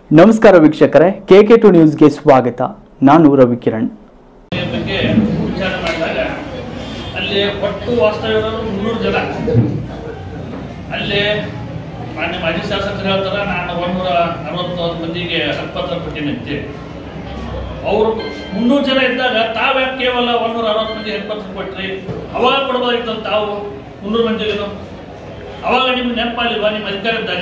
ನಮಸ್ಕಾರ ವೀಕ್ಷಕರೇ K K to ನ್ಯೂಸ್ಗೆ ಸ್ವಾಗತ ನಾನು ರವಿಕಿರಣ್ ಬಗ್ಗೆ ವಿಚಾರ ಮಾಡಿದಾಗ ಅಲ್ಲಿ ಒಟ್ಟು ವಾಸ್ತವ್ಯರು ಮುನ್ನೂರು ಜನ ಅಲ್ಲಿ ಮಾನ್ಯ ಮಾಜಿ ಶಾಸಕರು ಹೇಳ್ತಾರೆ ನಾನು ಒಂದೂರ ಅರವತ್ತೊಂದು ಮಂದಿಗೆ ಹಕ್ಕುಪತ್ರ ಕೊಟ್ಟಿನಂತೆ ಅವರು ಮುನ್ನೂರು ಜನ ಇದ್ದಾಗ ತಾವ್ಯಾಕೆ ಕೇವಲ ಒಂದೂರ ಅರವತ್ತು ಮಂದಿ ಹಕ್ಕುಪತ್ರ ಕೊಟ್ರಿ ಅವಾಗ ಕೊಡ್ಬೋದಾಗಿತ್ತಲ್ಲ ತಾವು ಮುನ್ನೂರು ಮಂದಿಗೂ ಅವಾಗ ನಿಮ್ಗೆ ನೆನಪಾಗಲಿಲ್ವಾ ನಿಮ್ಮ ಅಧಿಕಾರ ಇದ್ದಾಗ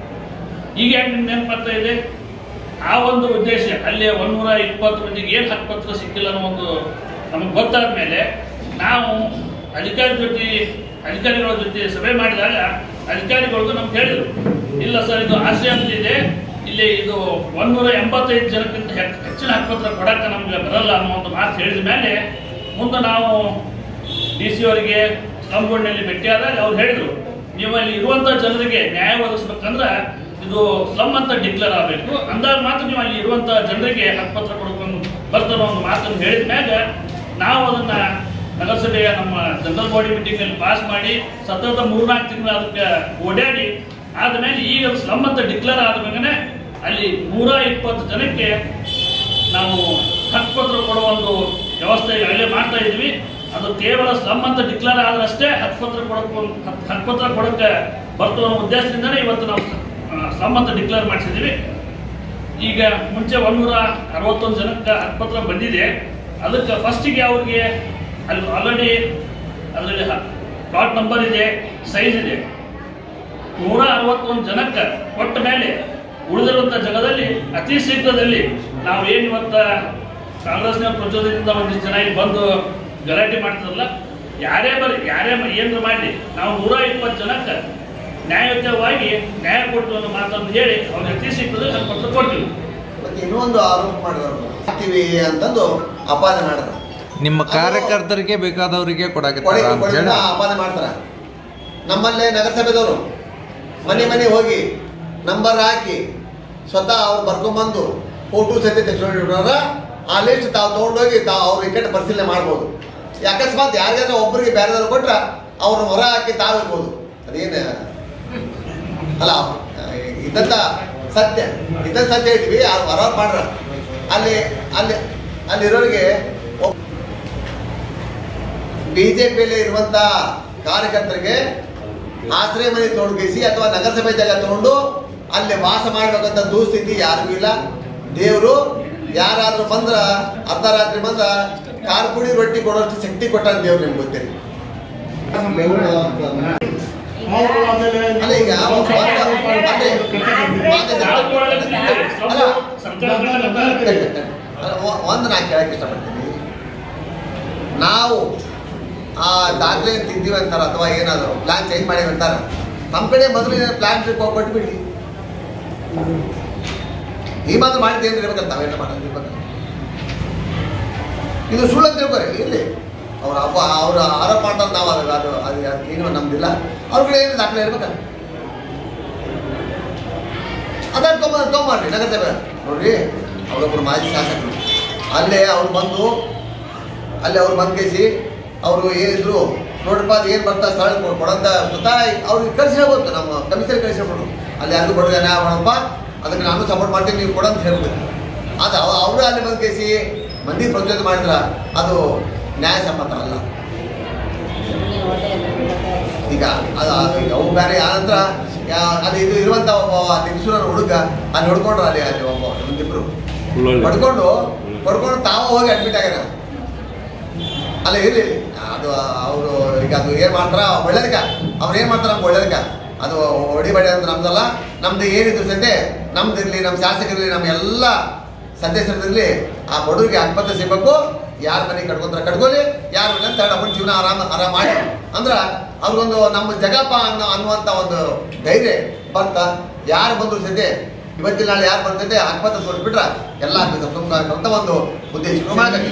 ಈಗ ಯಾಕೆ ನಿಮ್ಗೆ ನೆನಪಾಗ್ತಾ ಇದೆ ಆ ಒಂದು ಉದ್ದೇಶ ಅಲ್ಲಿ ಒಂದೂರ ಇಪ್ಪತ್ತು ಮಂದಿಗೆ ಏನು ಹಕ್ಕುಪತ್ರ ಸಿಕ್ಕಿಲ್ಲ ಅನ್ನೋ ಒಂದು ನಮಗೆ ಗೊತ್ತಾದ ಮೇಲೆ ನಾವು ಅಧಿಕಾರಿ ಜೊತೆ ಅಧಿಕಾರಿಗಳ ಜೊತೆ ಸಭೆ ಮಾಡಿದಾಗ ಅಧಿಕಾರಿಗಳು ನಮ್ಗೆ ಹೇಳಿದ್ರು ಇಲ್ಲ ಸರ್ ಇದು ಆಸೆ ಅಂತ ಇದೆ ಇಲ್ಲಿ ಇದು ಒಂದೂರ ಎಂಬತ್ತೈದು ಜನಕ್ಕಿಂತ ಹೆಚ್- ಹೆಚ್ಚಿನ ಹಕ್ಕುಪತ್ರ ಕೊಡಕ್ಕೆ ನಮ್ಗೆ ಬರಲ್ಲ ಅನ್ನೋ ಒಂದು ಮಾತು ಹೇಳಿದ ಮೇಲೆ ಮುಂದೆ ನಾವು ಡಿ ಸಿ ಅವರಿಗೆ ಸ್ಲಮ್ಗಳಲ್ಲಿ ಭೇಟಿಯಾದಾಗ ಅವ್ರು ಹೇಳಿದ್ರು ನೀವು ಅಲ್ಲಿ ಇರುವಂತ ಜನರಿಗೆ ನ್ಯಾಯ ಒದಗಿಸ್ಬೇಕಂದ್ರೆ ಇದು ಸ್ಲಮ್ ಅಂತ ಡಿಕ್ಲೇರ್ ಆಗಬೇಕು ಅಂದಾಗ ಮಾತ್ರ ನೀವು ಅಲ್ಲಿ ಇರುವಂತ ಜನರಿಗೆ ಹಕ್ಕುಪತ್ರ ಕೊಡ್ಕೊಂಡು ಬರ್ತಾರೋ ಒಂದು ಮಾತನ್ನು ಹೇಳಿದ ಮ್ಯಾಗ ನಾವು ಅದನ್ನ ನಗರಸಭೆಯ ನಮ್ಮ ಜನರಲ್ ಬಾಡಿ ಮೀಟಿಂಗ್ ಅಲ್ಲಿ ಪಾಸ್ ಮಾಡಿ ಸತತ ಮೂರ್ನಾಲ್ಕು ತಿಂಗಳು ಅದಕ್ಕೆ ಓಡಾಡಿ ಆದ್ಮೇಲೆ ಈಗ ಅದು ಸ್ಲಮ್ ಅಂತ ಡಿಕ್ಲೇರ್ ಆದ್ಮೇಲೆ ಅಲ್ಲಿ ನೂರ ಇಪ್ಪತ್ತು ಜನಕ್ಕೆ ನಾವು ಹಕ್ಕುಪತ್ರ ಕೊಡುವ ಒಂದು ವ್ಯವಸ್ಥೆ ಅಲ್ಲೇ ಮಾಡ್ತಾ ಇದ್ವಿ ಅದು ಕೇವಲ ಸ್ಲಮ್ ಅಂತ ಡಿಕ್ಲೇರ್ ಆದ್ರಷ್ಟೇ ಹಕ್ಕುಪತ್ರ ಕೊಡಕ್ಕೆ ಒಂದು ಹಕ್- ಹಕ್ಕುಪತ್ರ ಕೊಡಕ್ಕೆ ಬರ್ತೋ ಅನ್ನೋ ಉದ್ದೇಶದಿಂದನೇ ಇವತ್ತು ನಾವು ಸ್ಲಮ್ ಅಂತ ಡಿಕ್ಲೇರ್ ಮಾಡಿಸಿದ್ದೀವಿ ಈಗ ಮುಂಚೆ ಒಂದೂರ ಅರವತ್ತೊಂದು ಜನಕ್ಕೆ ಹಕ್ಕುಪತ್ರ ಬಂದಿದೆ ಅದಕ್ಕೆ ಫಸ್ಟಿಗೆ ಅವ್ರಿಗೆ ಅಲ್ಲಿ ಆಲ್ರೆಡಿ ಅದರಲ್ಲಿ ಪ್ಲಾಟ್ ನಂಬರ್ ಇದೆ ಸೈಜ್ ಇದೆ ನೂರ ಅರವತ್ತೊಂದು ಜನಕ್ಕೆ ಕೊಟ್ಟ ಮೇಲೆ ಉಳಿದಿರುವಂಥ ಜಾಗದಲ್ಲಿ ಅತಿ ಶೀಘ್ರದಲ್ಲಿ ನಾವು ಏನು ಇವತ್ತ ಕಾಂಗ್ರೆಸ್ನ ಪ್ರಚೋದನೆಯಿಂದ ಒಂದಿಷ್ಟು ಜನ ಇಲ್ಲಿ ಬಂದು ಗಲಾಟೆ ಮಾಡ್ತಾರಲ್ಲ ಯಾರೇ ಬರಿ ಯಾರೇ ಏನು ಮಾಡಲಿ ನಾವು ನೂರ ಇಪ್ಪತ್ತು ಜನಕ್ಕೆ ನ್ಯಾಯಯುತವಾಗಿ ನ್ಯಾಯ ಕೊಟ್ಟು ಅನ್ನೋ ಮಾತನ್ನು ಹೇಳಿ ಅವ್ರಿಗೆ ಅತಿ ಶೀಘ್ರದಲ್ಲಿ ನಮ್ಮ ಪತ್ರ ಕೊಡ್ತೀವಿ ಮತ್ತೆ ಇನ್ನೊಂದು ಆರೋಪ ಮಾಡಿದ್ರು ಹಾಕ್ತೀವಿ ಅಂತಂದು ಅಪಾದ ಮಾಡಿದ್ರು ನಿಮ್ಮ ಅದು ಕಾರ್ಯಕರ್ತರಿಗೆ ಬೇಕಾದವರಿಗೆ ಕೊಡಾಕತ್ತಾರ ಕೊಡಿ- ಅಂತ ಕೊಡಿ ಹೇಳಿ ಅಂತ ಅಪಾದ ಮಾಡ್ತಾರ ನಮ್ಮಲ್ಲೇ ನಗರಸಭೆದವರು ಮನೆ ಮನೆ ಹೋಗಿ ನಂಬರ್ ಹಾಕಿ ಸ್ವತಃ ಅವ್ರು ಬರ್ಕೊಂಬಂದು ಫೋಟೋ ಸಹಿತ ತೆಗೆಸ್ಕೊಂಡಿರೋರ ಆ ಲಿಸ್ಟ್ ತಾವು ತೊಗೊಂಡೋಗಿ ತಾವು ಅವ್ರ ವಿಕೆಟ್ ಪರಿಶೀಲನೆ ಮಾಡ್ಬೋದು ಈ ಅಕಸ್ಮಾತ್ ಯಾರಿಗಾದ್ರೂ ಒಬ್ಬರಿಗೆ ಬೇರೆದವ್ರು ಕೊಟ್ರೆ ಅವ್ರ ಹೊರ ಹಾಕಿ ತಾವಿರ್ಬೋದು ಅದೇನು ಅಲ್ಲ ಇದಂತ ಸತ್ಯ ಇದಂತ ಸತ್ಯ ಹೇಳ್ತೀವಿ ಅವ್ರು ಹೊರ ಮಾಡ್ರ ಅಲ್ಲಿ ಅಲ್ಲಿ ಅಲ್ಲಿರೋರಿಗೆ ಬಿಜೆಪಿಯಲ್ಲಿ ಇರುವಂತ ಕಾರ್ಯಕರ್ತರಿಗೆ ಆಶ್ರಯ ಮನೆ ತೊಡಗಿಸಿ ಅಥವಾ ನಗರಸಭೆ ಜಾಗ ತಗೊಂಡು ಅಲ್ಲಿ ವಾಸ ಮಾಡ್ಬೇಕಂತ ದುಸ್ಥಿತಿ ಯಾರಿಗೂ ಇಲ್ಲ ದೇವರು ಯಾರಾದ್ರೂ ಬಂದ್ರ ಅರ್ಧ ರಾತ್ರಿ ಬಂದ ಕಾರ್ ಪುಡಿ ರೊಟ್ಟಿ ಕೊಡೋಷ್ಟು ಶಕ್ತಿ ಕೊಟ್ಟಾರ ದೇವ್ರು ನಿಮ್ಗೆ ಗೊತ್ತಿಲ್ಲ ಅಲ್ಲ ಈಗ ಒಂದು- ಅದೇ, ಮಾತಿದೆ. ಅಲ್ಲ, ಅಲ್ಲ, ಒ- ಒಂದು ನಾನು ಕೇಳಕ್ಕೆ ಇಷ್ಟಪಡ್ತೀನಿ ನಾವು ಆ ದಾಖಲೆ ತಿಂದೀವಿ ಅಂತಾರ ಅಥವಾ ಏನಾದ್ರು ಪ್ಲಾನ್ ಚೇಂಜ್ ಮಾಡಿ ಅಂತಾರ ನಮ್ಮ ಕಡೆ ಮೊದಲು ಪ್ಲಾನ್ ಕೊಟ್ಬಿಡಿ ಈ ಮಾತ್ರ ಮಾಡಿದ್ದು ಏನು ಇರ್ಬೇಕಂತ ನಾವೇನು ಮಾಡೋದು ಇರ್ಬೇಕಂತ ಇದು ಸುಳ್ಳು ಅಂತ ತಿಳ್ಕೊರಿ ಇರಲಿ ಅವ್ರ ಅಪ್ಪ ಅವ್ರ ಆರೋಪ ಮಾಡ್ತಾರೆ ನಾವು ಅದು ಅದು ಅದು ಅದಕ್ಕೇನು ನಮ್ದಿಲ್ಲ ಅವ್ರ ಕಡೆ ಏನು ದಾಖಲೆ ಇರ್ಬೇಕಂತ ಅದನ್ನ ತೊಗೊಂಬ ತೊಗೊಂಬರ್ರಿ ನಗರಸಭೆ ನೋಡ್ರಿ ಅವರೊಬ್ಬರು ಮಾಜಿ ಶಾಸಕರು ಅಲ್ಲೇ ಅವ್ರು ಬಂದು ಅಲ್ಲಿ ಅವ್ರು ಬಂದು ಕೇಸಿ ಅವರು ಏನಿದ್ರು ನೋಡ್ರಪ್ಪ ಅದು ಏನು ಬರ್ತಾ ಸ್ಥಳ ಕೊ- ಕೊಡಂತ ಸ್ವತಃ ಅವ್ರಿಗೆ ಕಳಿಸಿ ಹೇಳ್ಬೋದು ನಮ್ಮ ಕಮಿಷನ್ ಕಳಿಸಿ ಹೇಳ್ಬೋದು ಅಲ್ಲಿ ಯಾರು ಬಡಗ ನ್ಯಾಯ ಮಾಡಪ್ಪ ಅದಕ್ಕೆ ನಾನು ಸಪೋರ್ಟ್ ಮಾಡ್ತೀನಿ ನೀವು ಕೊಡಂತ ಹೇಳ್ಬೋದು ಅದು ಅವ ಅವರು ಅಲ್ಲಿ ಬಂದು ಕೇಸಿ ಮಂದಿ ಪ್ರಚೋದನೆ ಮಾಡಿದ್ರ ಅದು ನ್ಯಾಯಸಮ್ಮತ ಅಲ್ಲ ಈಗ ಅದು ಅದು ಈಗ ಅವು ಬೇರೆ ಆನಂತರ ಯಾ- ಅದು ಇದು ಇರುವಂತ ಒಬ್ಬ ನಿಮ್ಸೂರ ಹುಡುಗ ಅಲ್ಲಿ ಹೊಡ್ಕೊಂಡ್ರು ಅಲ್ಲಿ ಅಲ್ಲಿ ಒಬ್ಬ ಒಂದಿಬ್ರು ಪಡ್ಕೊಂಡು ಪಡ್ಕೊಂಡು ತಾವು ಹೋಗಿ ಅಡ್ಮಿಟ್ ಆಗ್ಯಾರ ಅಲ್ಲ ಇರ್ಲಿ ಅದು ಅವರು ಈಗ ಅದು ಏನ್ ಮಾಡ್ತಾರ ಒಳ್ಳೇದಕ್ಕ ಅವ್ರು ಏನ್ ಮಾಡ್ತಾರ ನಮ್ಗೆ ಒಳ್ಳೇದಕ್ಕ ಅದು ಹೊಡಿಬೇಡಿ ಅಂತ ನಮ್ದಲ್ಲ ನಮ್ದು ಏನಿದ್ರು ಸದ್ಯ ನಮ್ದು ಇರ್ಲಿ ನಮ್ಮ ಶಾಸಕರಿರ್ಲಿ ನಮ್ಮ ಎಲ್ಲ ಸದಸ್ಯರಿರ್ಲಿ ಆ ಬಡವರಿಗೆ ಹಕ್ಕುಪತ್ರ ಸಿಗ್ಬೇಕು ಯಾರ ಮನೆ ಕಟ್ಕೊಂತಾರ ಕಟ್ಕೊಳ್ಳಿ ಯಾರು ಇಲ್ಲ ಅಂತ ನಮ್ಮ ಜೀವನ ಆರಾಮ ಆರಾಮ ಮಾಡಿ ಅಂದ್ರ ಅವ್ರಿಗೊಂದು ನಮ್ಮ ಜಗಪ್ಪ ಅನ್ನೋ ಅನ್ನುವಂಥ ಒಂದು ಧೈರ್ಯ ಬರ್ತ ಯಾರು ಬಂದ್ರು ಸದ್ಯ ಇವತ್ತಿನ ನಾಳೆ ಯಾರು ಬರ್ತೈತೆ ಹಕ್ಕುಪತ್ರ ತೋರಿಸ್ಬಿಟ್ರ ಎಲ್ಲ ಆಗ್ಬೇಕು ಅಂತ ಒಂದು ಉದ್ದೇಶ ಮಾಡಕ್ಕೆ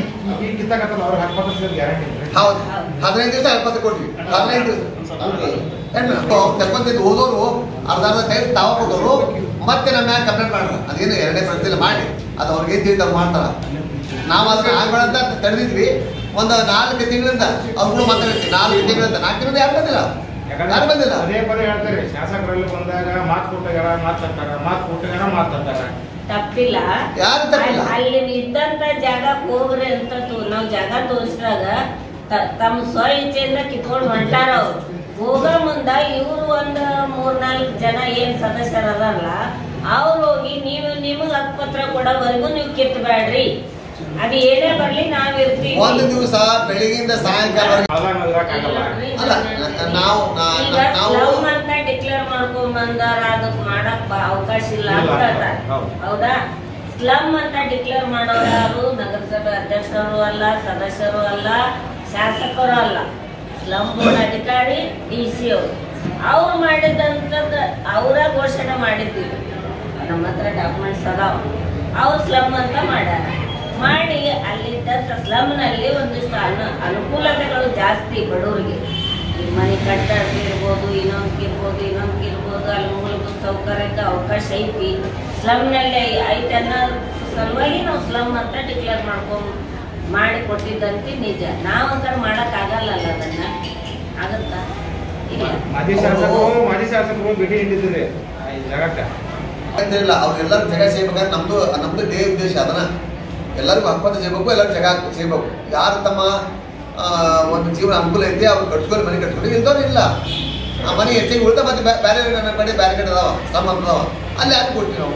ಹೌದು ಹದಿನೈದು ದಿವಸ ಎಪ್ಪತ್ತು ಕೊಟ್ವಿ ಹದಿನೈದು ದಿವಸ ತಗೊಂಡಿದ್ದು ಓದೋರು ಅರ್ಧ ಅರ್ಧ ಕೈ ತಾವ ಕೊಡೋರು ಮತ್ತೆ ನಮ್ಮ ಮ್ಯಾಗ ಕಂಪ್ಲೇಂಟ್ ಮಾಡ್ರ ಅದೇನು ಎರಡನೇ ಪ್ರತಿಲ್ಲ ಮಾಡಿ ಅದು ಅವ್ರಿಗೆ ಏನ್ ತಿಳಿದ ಮಾಡ್ತಾರ ನಾವು ಅದನ್ನ ಆಗ್ಬೇಡ ಅಂತ ತಡೆದಿದ್ವಿ ಒಂದು ನಾಲ್ಕು ತಿಂಗಳಿಂದ ಅವ್ರು ಮಾತಾಡ್ತೀವಿ ನಾಲ್ಕು ತಿಂಗಳಿಂದ ನಾಲ್ಕು ತಿಂಗಳಿಂದ ಯಾರು ಬಂದಿಲ್ಲ ಯಾರು ಬಂದಿಲ್ಲ ಅದೇ ಪದೇ ಹೇಳ್ತಾರೆ ಶಾಸಕರಲ್ಲಿ ಬಂದಾಗ ಮಾತು ಕೊಟ್ಟಾಗಾರ ಮಾತಾಡ್ತಾರ ಮಾತು ಕೊಟ್ಟಾಗಾರ ಮಾತಾಡ್ತಾರ ತಪ್ಪಿಲ್ಲ ಯಾರು ತಪ್ಪಿಲ್ಲ? ಅಲ್- ಅಲ್ಲಿ ಇದ್ದಂತ ಜಾಗಕ್ಕೆ ಹೋಗ್ರಿ ಅಂತ ತೋ- ನಾವ್ ಜಾಗ ತೋರಿಸಿದಾಗ ತ- ತಮ್ಮ ಸ್ವ ಇಚ್ಛೆಯಿಂದ ಕಿತ್ಕೊಂಡು ಹೊಂಟಾರ ಅವ್ರು ಹೋಗೋ ಮುಂದ ಇವ್ರು ಒಂದ್ ಮೂರ್ನಾಲ್ಕು ಜನ ಏನ್ ಸದಸ್ಯರದಾರಲ್ಲ ಅವ್ರು ಹೋಗಿ ನೀವು ನಿಮಗ್ ಹಕ್ಕುಪತ್ರ ಕೊಡೋವರೆಗೂ ನೀವು ಕಿತ್ಬೇಡ್ರಿ ಅದು ಏನೇ ಬರ್ಲಿ ನಾವ್ ಇರ್ತೀವಿ ಒಂದು ದಿವಸ ಬೆಳಿಗ್ಗೆಯಿಂದ ಸಾಯಂಕಾಲವರೆಗೆ ಅಲ್ಲ ನ- ನಾವು ನಾ- ಈಗ ನಾ- ನಾವು ಸ್ಲಮ್ ಅಂತ ಡಿಕ್ಲೇರ್ ಮಾಡ್ಕೊಂಡ್ ಬಂದಾರ ಅದಕ್ ಮಾಡಕ್ ಬ- ಅವಕಾಶ ಇಲ್ಲ ಅಂತ ಹೇಳ್ತಾರೆ. ಹೌದಾ ಸ್ಲಮ್ ಅಂತ ಡಿಕ್ಲೇರ್ ಮಾಡೋರು ಯಾರು ನಗರಸಭೆ ಅಧ್ಯಕ್ಷರು ಅಲ್ಲ ಸದಸ್ಯರು ಅಲ್ಲ ಶಾಸಕರು ಅಲ್ಲ ಸ್ಲಮ್ ಬೋರ್ಡ್ ಅಧಿಕಾರಿ ಡಿ ಸಿ ಅವರು ಅವ್ರು ಮಾಡಿದಂಥದ್ದು ಅವರ ಘೋಷಣೆ ಮಾಡಿದ್ದೀವಿ ನಮ್ಮ ಹತ್ರ ಡಾಕ್ಯುಮೆಂಟ್ಸ್ ಅದಾವ ಅವ್ರು ಸ್ಲಮ್ ಅಂತ ಮಾಡ್ಯಾರ ಮಾಡಿ ಅಲ್ಲಿದ್ದಂಥ ಸ್ಲಮ್ನಲ್ಲಿ ಒಂದಿಷ್ಟು ಅನು ಅನುಕೂಲತೆಗಳು ಜಾಸ್ತಿ ಬಡವರಿಗೆ ಈ ಮನೆ ಕಟ್ಟಡಕ್ಕೆ ಇರ್ಬೋದು ಇನ್ನೊಂದಕ್ಕೆ ಇರ್ಬೋದು ಇನ್ನೊಂದಕ್ಕೆ ಇರ್ಬೋದು ಅಲ್ಲಿ ಮೂಲಭೂತ ಸೌಕರ್ಯಕ್ಕೆ ಅವಕಾಶ ಐತಿ ಸ್ಲಮ್ನಲ್ಲಿ ಐತೆ ಅನ್ನೋ ಸಲುವಾಗಿ ನಾವು ಸ್ಲಮ್ ಅಂತ ಡಿಕ್ಲೇರ್ ಮಾಡ್ಕೊಂಡು ಮಾಡಿ ಕೊಟ್ಟಿದ್ದಂತೆ ನಿಜ ನಾವಂತ ಮಾಡೋಕ್ಕಾಗಲ್ಲಲ್ಲ ಅದನ್ನ ಆಗತ್ತಾ ಇಲ್ಲ ಮಾಜಿ ಶಾಸಕರು ಮಾಜಿ ಶಾಸಕರು ಭೇಟಿ ನೀಡಿದ್ದಾರೆ ಈ ಜಾಗಕ್ಕೆ ಅಂತಿಲ್ಲ ಅವ್ರೆಲ್ಲರೂ ಜಗ ಸೇರ್ಬೇಕಾದ್ರೆ ನಮ್ದು ನಮ್ದು ದೇ ಉದ್ದೇಶ ಅದನ್ನ ಎಲ್ಲರಿಗೂ ಹಕ್ಕುಪತ್ರ ಸಿಗಬೇಕು ಎಲ್ಲರೂ ಜಗ ಸಿಗಬೇಕು ಯಾರು ತಮ್ಮ ಆ, ಒಂದು ಜೀವನ ಅನುಕೂಲ ಐತಿ ಅವ್ರು ಕಟ್ಸ್ಕೊಂಡು ಮನೆ ಕಟ್ಸ್ಕೊಂಡು ಇಲ್ದವ್ರು ಇಲ್ಲ ಆ ಮನೆ ಹೆಚ್ಚಿಗೆ ಉಳ್ತಾ ಮತ್ತೆ ಬ್ಯಾ- ಬೇರೆ ನನ್ನ ಕಡೆ ಬೇರೆ ಕಡೆ ಅದಾವ ಶ್ರಮ ಅದಾವ ಅಲ್ಲಿ ಯಾಕೆ ಕೊಡ್ತೀವಿ ನಾವು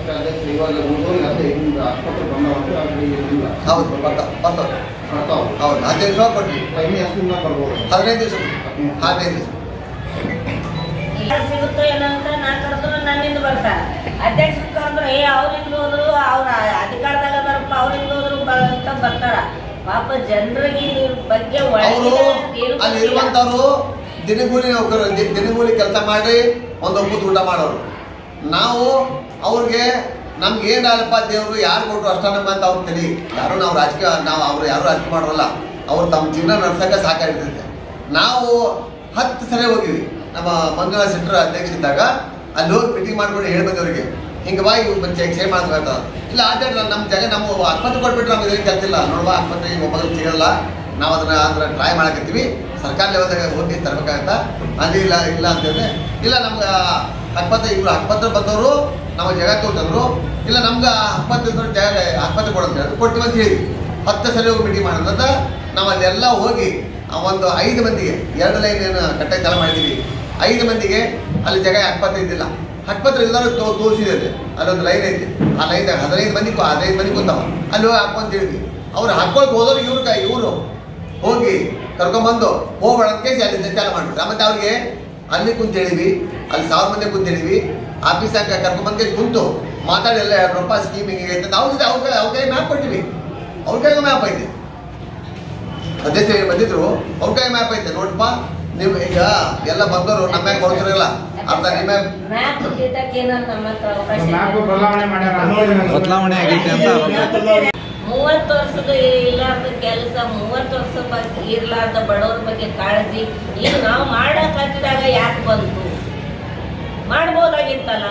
ಹೌದು ಬರ್ತಾವ ಬರ್ತಾವ ಹೌದು ಹದಿನೈದು ಸಾವಿರ ಕೊಡ್ತೀವಿ ಹದಿನೈದು ದಿವಸ ಹದಿನೈದು ದಿವಸ ಯಾರು ಸಿಗುತ್ತೋ ಏನೋ ಅಂತ ನಾ ಕರೆದ್ರು ನನ್ನಿಂದ ಬರ್ತಾರೆ ಅಧ್ಯಕ್ಷರು ಕರೆದ್ರು ಏ ಅವ್ರಿಂದ ಹೋದ್ರು ಅವ್ರ ಅಧಿಕಾರದಾಗ ಅದಾರಪ್ಪ ಅವ್ರಿಂದ ಹೋದ್ರು ಬ- ಅಂತ ಬರ್ತಾರ ಪಾಪ ಜನರಿಗೆ ಇದ್ರ ಬಗ್ಗೆ ಅವರು ಒಳಗಿನ ಅಲ್ಲಿ ತಿಳುವಳಿಕೆ ಇಲ್ಲ. ಇರುವಂತವ್ರು ದಿನಗೂಲಿ ನೌಕರರು ದಿ- ದಿನಗೂಲಿ ಕೆಲಸ ಮಾಡಿ ಒಂದು ಒಪ್ಪತ್ತು ಊಟ ಮಾಡೋರು ನಾವು ಅವ್ರಿಗೆ ನಮ್ಗೆ ಏನಪ್ಪ ದೇವರು ಯಾರು ಕೊಟ್ಟರು ಅಷ್ಟ ನಮ್ಮ ಅಂತ ಅವ್ರು ತಿಳಿ ಯಾರು ನಾವು ರಾಜಕೀಯ ನಾವು ಅವ್ರು ಯಾರು ರಾಜಕೀಯ ಮಾಡೋಲ್ಲ ಅವ್ರು ತಮ್ಮ ಜೀವನ ನಡ್ಸಕ್ಕೆ ಸಾಕಾಗಿರ್ತೈತೆ ನಾವು ಹತ್ತು ಸರಿ ಹೋಗಿವಿ ನಮ್ಮ ಮಂಜುನಾಥ ಸೆಂಟರ್ ಅಧ್ಯಕ್ಷ ಇದ್ದಾಗ ಅಲ್ಲಿ ಹೋಗಿ ಮೀಟಿಂಗ್ ಮಾಡ್ಕೊಂಡು ಹೇಳಿ ಬಂದವರಿಗೆ ಹಿಂಗೆ ಬಾ ಇವ್ರು ಬಂದು ಚೆಕ್ ಚೇಂಜ್ ಮಾಡ್ಬೇಕಾಗ್ತದ ಇಲ್ಲ ಆಟ ನಮ್ಮ ಜಾಗ ನಮ್ಮ ಆಸ್ಪತ್ರೆ ಕೊಟ್ಬಿಟ್ರೆ ನಮ್ಗೆ ಇದೇನು ಕೆಲಸ ಇಲ್ಲ ನೋಡುವ ಆಸ್ಪತ್ರೆ ಈಗ ಒಬ್ಬರು ಸಿಗಲ್ಲ ನಾವು ಅದನ್ನ ಅದನ್ನ ಟ್ರೈ ಮಾಡಕತ್ತೀವಿ ಸರ್ಕಾರ ಲೆವೆಲ್ದಾಗ ಹೋಗಿ ತರಬೇಕಾಗತ್ತ ಅಲ್ಲಿ ಇಲ್ಲ ಇಲ್ಲ ಅಂತಂದ್ರೆ ಇಲ್ಲ ನಮ್ಗೆ ಆಸ್ಪತ್ರೆ ಇವ್ರು ಆಸ್ಪತ್ರೆ ಬಂದವರು ನಾವು ಜಾಗ ತೋರಿಸಿದ್ರು ಇಲ್ಲ ನಮ್ಗೆ ಆಸ್ಪತ್ರೆ ಇದ್ದವ್ರು ಜಾಗ ಆಸ್ಪತ್ರೆ ಕೊಡಂತ ಹೇಳಿದ್ರು ಕೊಡ್ತೀವಿ ಅಂತ ಹೇಳಿ ಹತ್ತು ಸರಿ ಹೋಗಿ ಮೀಟಿಂಗ್ ಮಾಡೋದಂತ ನಾವು ಅಲ್ಲೆಲ್ಲ ಹೋಗಿ ಆ ಒಂದು ಐದು ಮಂದಿಗೆ ಎರಡು ಲೈನ್ ಏನು ಕಟ್ಟಾಗಿ ಚಾಲ ಮಾಡಿದ್ದೀವಿ ಐದು ಮಂದಿಗೆ ಅಲ್ಲಿ ಜಾಗ ಆಸ್ಪತ್ರೆ ಇದ್ದಿಲ್ಲ ಆಸ್ಪತ್ರೆ ಎಲ್ಲರೂ ತೋ ತೋರಿಸಿದ್ದೇವೆ ಅಲ್ಲೊಂದು ಲೈನ್ ಐತಿ ಆ ಲೈನ್ದಾಗ ಹದಿನೈದು ಮಂದಿ ಕೂ- ಹದಿನೈದು ಮಂದಿ ಕುಂತಾವ ಅಲ್ಲಿ ಹೋಗಿ ಹಾಕೊಂತ ಹೇಳಿದ್ವಿ ಅವ್ರು ಹಾಕೊಳಕ್ ಹೋದವ್ರು ಇವ್ರ ಕೈ ಇವರು ಹೋಗಿ ಕರ್ಕೊಂಬಂದು ಹೋಗ್ಬೇಡ ಅಂತ ಕೇಸಿ ಅಲ್ಲಿ ಚಾಲ ಮಾಡ್ಬಿಟ್ರು ಮತ್ತೆ ಅವ್ರಿಗೆ ಅಲ್ಲಿ ಕುಂತ ಹೇಳಿವಿ ಅಲ್ಲಿ ಸಾವಿರ ಮಂದಿ ಕುಂತ ಹೇಳಿವಿ ಆಫೀಸಾಗ ಕರ್ಕೊಂಬಂದ್ ಕೇಸಿ ಕುಂತು ಮಾತಾಡಿ ಎಲ್ಲ ಎರಡು ರೂಪಾಯಿ ಸ್ಕೀಮ್ ಹಿಂಗೆ ಐತೆ ಅವ್ರ ಜೊತೆ ಅವ್ರ ಕೈ ಅವ್ರ ಕೈ ಮ್ಯಾಪ್ ಕೊಟ್ಟಿವಿ ಅವ್ರ ಕೈಗೆ ಮ್ಯಾಪ್ ಐತೆ ಅಧ್ಯಕ್ಷ ಬಂದಿದ್ರು ಅವ್ರ ಕೈ ಮ್ಯಾಪ್ ಐತೆ ನೋಡಪ್ಪ ನೀವು ಈಗ ಎಲ್ಲ ಬಂದವರು ನಮ್ಮ ಮ್ಯಾಗ ಕೊಡ್ತಿರಲ್ಲ ಅರ್ಧ ನಿಮ್ಮ ಮ್ಯಾಪ್ ಇದ್ದಿದ್ದಕ್ಕೆ ಏನಂತ ನಮ್ಮ ಹತ್ರ ಅವಕಾಶ ಮ್ಯಾಪ್ ಇದೆ. ಬದಲಾವಣೆ ಮಾಡ್ಯಾರ ಬದಲಾವಣೆ ಆಗೈತೆ ಅಂತ ಆರೋಪ ಮೂವತ್ತು ವರ್ಷದ ಇರ್ಲಾರ್ದ ಕೆಲಸ ಮೂವತ್ತು ವರ್ಷ ಬಗ್ಗೆ ಇರ್ಲಾರ್ದ ಬಡವ್ರ ಬಗ್ಗೆ ಕಾಳಜಿ ಈಗ ನಾವು ಮಾಡಕ್ ಹತ್ತಿದಾಗ ಯಾಕೆ ಬಂತು ಮಾಡ್ಬೋದಾಗಿತ್ತಲ್ಲ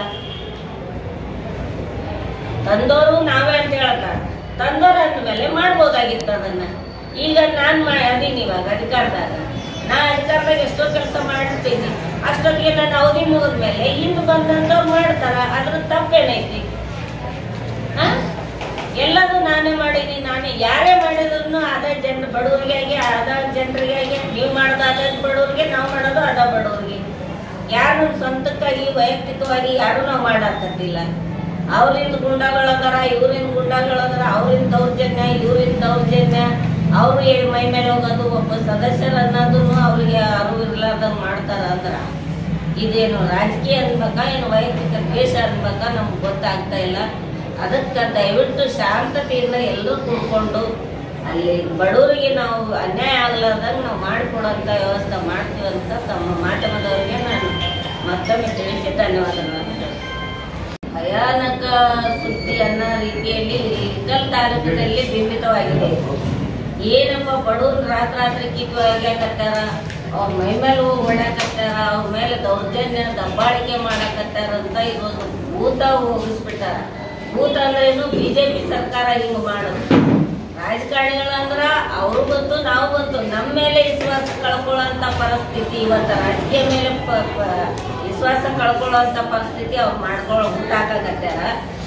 ತಂದವರು ನಾವೇ ಅಂತ ಹೇಳ್ತಾರೆ ತಂದವ್ರು ಅಂದ್ಮೇಲೆ ಮಾಡ್ಬೋದಾಗಿತ್ತು ಅದನ್ನ ಈಗ ನಾನು ಮಾ ಅದೀನಿ ಇವಾಗ ಅಧಿಕಾರದಾಗ ನಾ ಅಧಿಕಾರದಾಗ ಎಷ್ಟೋ ಕೆಲಸ ಮಾಡಿರ್ತೀನಿ ಅಷ್ಟೊತ್ತಿಗೆ ನನ್ನ ಅವಧಿ ಮುಗಿದ್ಮೇಲೆ ಇನ್ನು ಬಂದಂಥವ್ರು ಮಾಡ್ತಾರ ಅದ್ರ ತಪ್ಪೇನೈತಿ ಹಾ? ಎಲ್ಲದೂ ನಾನೇ ಮಾಡೀನಿ ನಾನೇ ಯಾರೇ ಮಾಡಿದ್ರು ಅದೇ ಜನ ಬಡವರಿಗಾಗಿ ಅದ ಜನರಿಗಾಗಿ ನೀವು ಮಾಡೋದು ಅದ ಬಡವರಿಗೆ ನಾವು ಮಾಡೋದು ಅದ ಬಡವರಿಗೆ ಯಾರು ನಮ್ಮ ಸ್ವಂತಕ್ಕಾಗಿ ವೈಯಕ್ತಿಕವಾಗಿ ಯಾರು ನಾವು ಮಾಡಾಕತ್ತಿಲ್ಲ ಅವ್ರಿಂದ ಗುಂಡಗಳದಾರ ಇವ್ರಿಂದ ಗುಂಡಗಳದಾರ ಅವ್ರಿಂದ ದೌರ್ಜನ್ಯ ಇವ್ರಿಂದ ದೌರ್ಜನ್ಯ ಅವರು ಮೈ ಮೇಲೆ ಹೋಗೋದು ಒಬ್ಬ ಸದಸ್ಯರು ಅನ್ನೋದನ್ನು ಅವ್ರಿಗೆ ಯಾರು ಇರ್ಲಾರ್ದಂಗೆ ಮಾಡ್ತಾರ ಅಂದ್ರ ಇದೇನು ರಾಜಕೀಯ ಅನ್ಬೇಕಾ ಏನು ವೈಯಕ್ತಿಕ ದ್ವೇಷ ಅನ್ಬೇಕಾ ನಮ್ಗೆ ಗೊತ್ತಾಗ್ತಾ ಇಲ್ಲ ಅದಕ್ಕೆ ದಯವಿಟ್ಟು ಶಾಂತತೆಯಿಂದ ಎಲ್ಲರೂ ಕೂತ್ಕೊಂಡು ಅಲ್ಲಿ ಬಡವರಿಗೆ ನಾವು ಅನ್ಯಾಯ ಆಗ್ಲಾರ್ದಂಗೆ ನಾವು ಮಾಡಿಕೊಡೋಂಥ ವ್ಯವಸ್ಥೆ ಮಾಡ್ತೀವಿ ಅಂತ ತಮ್ಮ ಮಾಧ್ಯಮದವರಿಗೆ ನಾನು ಮತ್ತೊಮ್ಮೆ ತಿಳಿಸಿ ಧನ್ಯವಾದಗಳನ್ನು ಹೇಳ್ತೀನಿ. ಭಯಾನಕ ಸುದ್ದಿ ಅನ್ನೋ ರೀತಿಯಲ್ಲಿ ಇಳಕಲ್ ತಾಲೂಕಿನಲ್ಲಿ ಬಿಂಬಿತವಾಗಿದೆ ಏನಪ್ಪ ಬಡವ್ರು ರಾತ್ರಿ ರಾತ್ರಿ ಕಿತ್ತು ಒಗ್ಯಾಕತ್ತಾರ ಅವ್ರ ಮೈ ಮೇಲೆ ಹೋಗಿ ಹೊಡ್ಯಾಕತ್ತಾರ ಅವ್ರ ಮೇಲೆ ದೌರ್ಜನ್ಯ ದಬ್ಬಾಳಿಕೆ ಮಾಡಕತ್ತಾರ ಅಂತ ಇವತ್ತು ಭೂತ ಹೋಗಿಸ್ಬಿಟ್ಟಾರ ಭೂತ ಅಂದ್ರೆ ಏನು ಬಿಜೆಪಿ ಸರ್ಕಾರ ಹಿಂಗ್ ಮಾಡೋದು ರಾಜಕಾರಣಿಗಳಂದ್ರ ಅವರು ಬಂತು ನಾವು ಬಂತು ನಮ್ಮ ಮೇಲೆ ವಿಶ್ವಾಸ ಕಳ್ಕೊಳ್ಳೋಂಥ ಪರಿಸ್ಥಿತಿ ಇವತ್ತು ರಾಜಕೀಯ ಮೇಲೆ ಪ- ಪ- ವಿಶ್ವಾಸ ಕಳ್ಕೊಳ್ಳೋಂಥ ಪರಿಸ್ಥಿತಿ ಅವ್ರು ಮಾಡ್ಕೊಳ್ಳೋ ಹುಟ್ಟಾಕತ್ತಾರ ಆ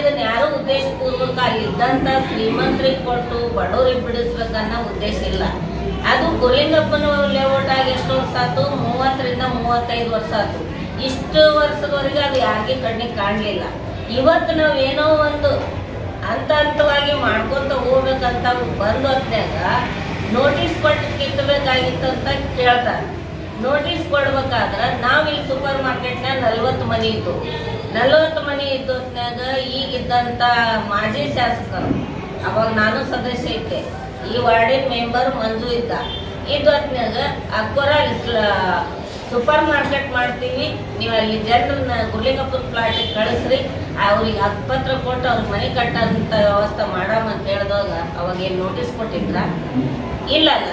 ಇದನ್ನ ಯಾರು ಉದ್ದೇಶ ಪೂರ್ವಕ ಅಲ್ಲಿದ್ದಂತ ಶ್ರೀಮಂತರಿಗೆ ಕೊಟ್ಟು ಬಡವರಿಗೆ ಬಿಡಿಸ್ಬೇಕನ್ನೋ ಉದ್ದೇಶ ಇಲ್ಲ ಅದು ಗುಲಿಂಗಪ್ಪನ ಲೇಔಟ್ ಆಗಿ ಎಷ್ಟು ವರ್ಷ ಆಯ್ತು ಮೂವತ್ತರಿಂದ ಮೂವತ್ತೈದು ವರ್ಷ ಆಯ್ತು ಇಷ್ಟು ವರ್ಷದವರೆಗೆ ಅದು ಯಾರಿಗೆ ಕಣ್ಣಿಗೆ ಕಾಣಲಿಲ್ಲ ಇವತ್ತು ನಾವು ಏನೋ ಒಂದು ಹಂತ ಹಂತವಾಗಿ ಮಾಡ್ಕೊಂತ ಹೋಗ್ಬೇಕಂತ ಬಂದ ಹೊತ್ನ್ಯಾಗ ನೋಟಿಸ್ ಕೊಟ್ಟು ಕಿತ್ತಬೇಕಾಗಿತ್ತು ಅಂತ ಕೇಳ್ತಾರೆ ನೋಟಿಸ್ ಕೊಡ್ಬೇಕಾದ್ರೆ ನಾವು ಇಲ್ಲಿ ಸೂಪರ್ ಮಾರ್ಕೆಟ್ನಾಗ ನಲ್ವತ್ತು ಮನೆ ಇದ್ದು ನಲ್ವತ್ತು ಮನೆ ಇದ್ದ ಹೊತ್ನ್ಯಾಗ ಈಗಿದ್ದಂಥ ಮಾಜಿ ಶಾಸಕರು ಅವಾಗ ನಾನು ಸದಸ್ಯ ಇದ್ದೆ ಈ ವಾರ್ಡಿನ ಮೆಂಬರ್ ಮಂಜು ಇದ್ದ ಇದ್ದ ಹೊತ್ನ್ಯಾಗ ಅಕ್ಕೋರ ಸೂಪರ್ ಮಾರ್ಕೆಟ್ ಮಾಡ್ತೀವಿ ನೀವು ಅಲ್ಲಿ ಜನರನ್ನ ಗುರ್ಲಿಂಗಪ್ಪನ ಪ್ಲಾಟಿಗೆ ಕಳಿಸ್ರಿ ಅವ್ರಿಗೆ ಹಕ್ಕುಪತ್ರ ಕೊಟ್ಟು ಅವ್ರಿಗೆ ಮನೆ ಕಟ್ಟಂತ ವ್ಯವಸ್ಥೆ ಮಾಡಮ್ಮ ಅಂತ ಹೇಳಿದಾಗ ಅವಾಗ ಏನು ನೋಟಿಸ್ ಕೊಟ್ಟಿದ್ರ ಇಲ್ಲಲ್ಲ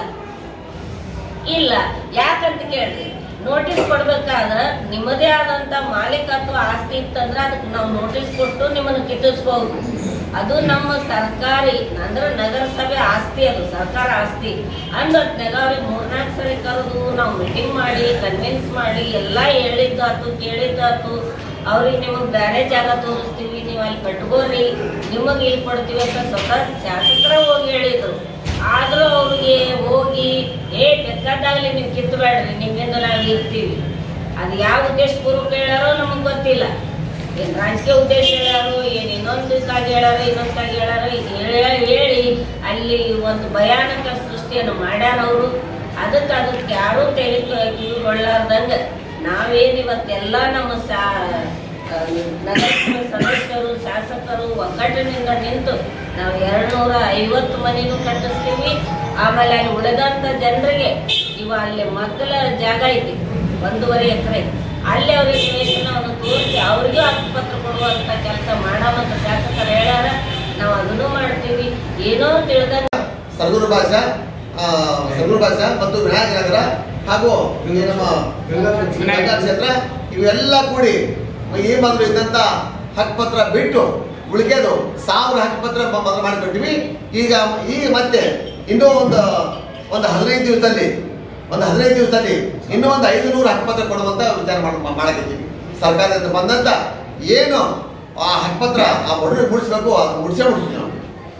ಇಲ್ಲ ಯಾಕಂತ ಕೇಳ್ರಿ ನೋಟಿಸ್ ಕೊಡ್ಬೇಕಾದ್ರೆ ನಿಮ್ಮದೇ ಆದಂತ ಮಾಲೀಕತ್ವ ಆಸ್ತಿ ಇತ್ತಂದ್ರೆ ಅದಕ್ಕೆ ನಾವು ನೋಟಿಸ್ ಕೊಟ್ಟು ನಿಮ್ಮನ್ನು ಕಿತ್ತಿಸ್ಬಹುದು ಅದು ನಮ್ಮ ಸರ್ಕಾರಿ ಅಂದ್ರೆ ನಗರಸಭೆ ಆಸ್ತಿ ಅದು ಸರ್ಕಾರ ಆಸ್ತಿ ಅಂದೊತ್ನಾಗ ಅವ್ರಿಗೆ ಮೂರ್ನಾಲ್ಕು ಸರಿ ಕರೆದು ನಾವು ಮೀಟಿಂಗ್ ಮಾಡಿ ಕನ್ವಿನ್ಸ್ ಮಾಡಿ ಎಲ್ಲ ಹೇಳಿದ್ದಾತು ಕೇಳಿದ್ದಾತು ಅವ್ರಿಗೆ ನಿಮಗೆ ಬೇರೆ ಜಾಗ ತೋರಿಸ್ತೀವಿ ನೀವು ಅಲ್ಲಿ ಕಟ್ಕೋರಿ ನಿಮಗೆ ಇಲ್ಲಿ ಕೊಡ್ತೀವಿ ಅಂತ ಸ್ವತಃ ಶಾಸಕರ ಹೋಗಿ ಹೇಳಿದ್ರು ಆದ್ರೂ ಅವ್ರಿಗೆ ಹೋಗಿ ಏ ಬೇಕಾದಾಗಲಿ ನೀವು ಕಿತ್ತಬೇಡ್ರಿ ನಿಮ್ಮಿಂದ ನಾವು ಇರ್ತೀವಿ ಅದು ಯಾವ ಉದ್ದೇಶ ಪೂರ್ವಕ ಹೇಳಾರೋ ನಮಗೆ ಗೊತ್ತಿಲ್ಲ ಏನು ರಾಜಕೀಯ ಉದ್ದೇಶ ಹೇಳ್ಯಾರೋ ಏನು ಇನ್ನೊಂದಕ್ಕಾಗಿ ಹೇಳ್ಯಾರೋ ಇನ್ನೊಂದಕ್ಕಾಗಿ ಹೇಳ್ಯಾರೋ ಇದು ಹೇಳಿ ಹೇಳಿ ಅಲ್ಲಿ ಒಂದು ಭಯಾನಕ ಸೃಷ್ಟಿಯನ್ನು ಮಾಡ್ಯಾರ ಅವರು ಅದಕ್ಕೆ ಅದಕ್ಕೆ ಯಾರೂ ತೆಲಿ ಕಿವಿಗೊಳ್ಳಾರ್ದಂಗೆ ನಾವೇನು ಇವತ್ತೆಲ್ಲ ನಮ್ಮ ಸಾ ಆ, ನಗರಸಭೆ ಸದಸ್ಯರು ಶಾಸಕರು ಒಗ್ಗಟ್ಟಿನಿಂದ ನಿಂತು ನಾವು ಎರಡ್ನೂರ ಐವತ್ತು ಮನೆನೂ ಕಟ್ಟಿಸ್ತೀವಿ ಆಮೇಲೆ ಅಲ್ಲಿ ಉಳಿದಂಥ ಜನರಿಗೆ ಇವ ಅಲ್ಲಿ ಮಕ್ಕಳ ಜಾಗ ಐತಿ ಒಂದೂವರೆ ಎಕರೆ ಅಲ್ಲಿ ಅವ್ರಿಗೆ ನಿವೇಶನವನ್ನು ತೋರಿಸಿ ಅವ್ರಿಗೂ ಹಕ್ಕುಪತ್ರ ಕೊಡುವಂಥ ಕೆಲಸ ಮಾಡಾಮಂತ ಶಾಸಕರು ಹೇಳ್ಯಾರ ನಾವು ಅದನ್ನು ಮಾಡ್ತೀವಿ ಏನೋ ತಿಳಿದಂಗೆ ಸರ್ಗೂರು ಭಾಷಾ ಆ, ಸರ್ಗೂರು ಭಾಷಾ ಮತ್ತು ವಿನಾಯಕ ನಗರ ಹಾಗೂ ಈ ನಮ್ಮ ಗಂಗಾ ಕ್ಷೇತ್ರ ಇವೆಲ್ಲ ಕೂಡಿ ಈ ಮೊದಲು ಇದ್ದಂತ ಹಕ್ಕುಪತ್ರ ಬಿಟ್ಟು ಉಳಿಕೆದು ಸಾವಿರ ಹಕ್ಕುಪತ್ರ ಮ- ಮೊದಲು ಮಾಡಿಕೊಟ್ಟಿವಿ ಈಗ ಈಗ ಮತ್ತೆ ಇನ್ನೂ ಒಂದು ಒಂದು ಹದಿನೈದು ದಿವಸದಲ್ಲಿ ಒಂದು ಹದಿನೈದು ದಿವಸದಲ್ಲಿ ಇನ್ನೂ ಒಂದು ಐದು ನೂರು ಹಕ್ಕುಪತ್ರ ಕೊಡುವಂತ ವಿಚಾರ ಮಾಡ ಮಾಡಕತ್ತೀವಿ ಸರ್ಕಾರದಿಂದ ಬಂದಂತ ಏನು ಆ ಹಕ್ಕುಪತ್ರ ಆ ಬಡವರಿಗೆ ಮುಡಿಸ್ಬೇಕು ಅದು ಮುಡಿಸೇ ಮುಡಿಸ್ತೀವಿ ನಾವು